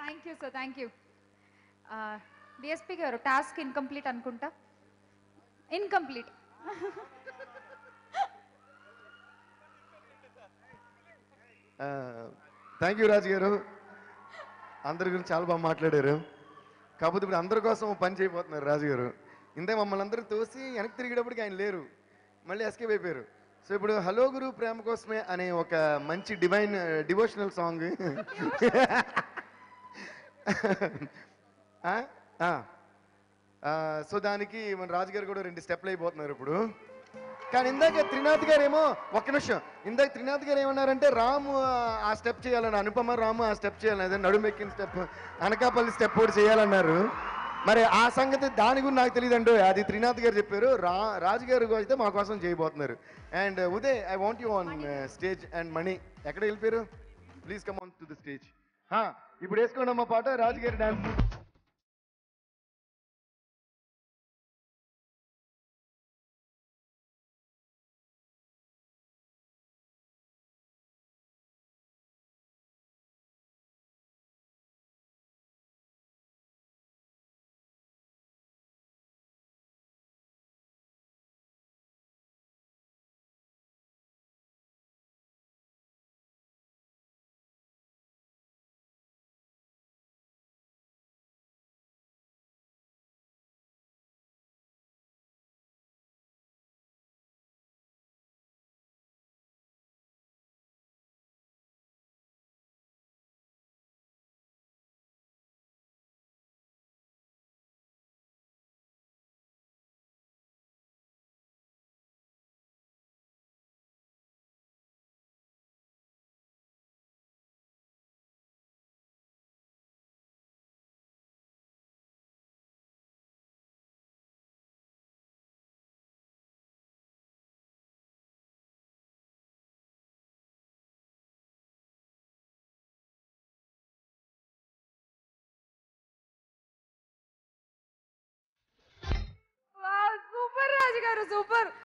thank you sir thank you DSP గారు task incomplete అనుకుంటా incomplete thank you Raju garu అందరి గురించి చాలా బాగా మాట్లాడారు కాకపోతే ఇప్పుడు అందరి కోసం ఓ పని చేయబోతున్నారు రాజు గారు ఇంతే మమ్మల్ని అందరూ తోసి వెనక్కి తిరిగేటప్పటికి ఆయన లేరు మళ్ళీ ఎస్కేప్ అయిపోయారు సో ఇప్పుడు హలో గురు ప్రేమ కోసమే అనే ఒక మంచి డివైన్ డివోషనల్ సాంగ్ సో దానికి మన రాజు గారు కూడా రెండు స్టెప్లు అయిపోతున్నారు ఇప్పుడు కానీ ఇందాక త్రినాథ్ గారు ఏమో ఒక్క నిమిషం ఇందాక త్రినాథ్ గారు ఏమన్నారంటే రాము ఆ- ఆ స్టెప్ చేయాలని అనుపమ రాము ఆ స్టెప్ చేయాలని అదే నడుమెక్కిన స్టెప్ అనకాపల్లి స్టెప్ కూడా చేయాలన్నారు మరి ఆ సంగతి దాని గురించి నాకు తెలియదండి అది త్రినాథ్ గారు చెప్పారు రా రాజు గారు అయితే మా కోసం చేయబోతున్నారు and Uday I want you on stage and Mani ఎక్కడ వెళ్ళిపోయారు please come on to the stage ఇప్పుడు వేసుకోండి అమ్మ పాట రాజు గారి డాన్స్ సూపర్ రాజు గారు సూపర్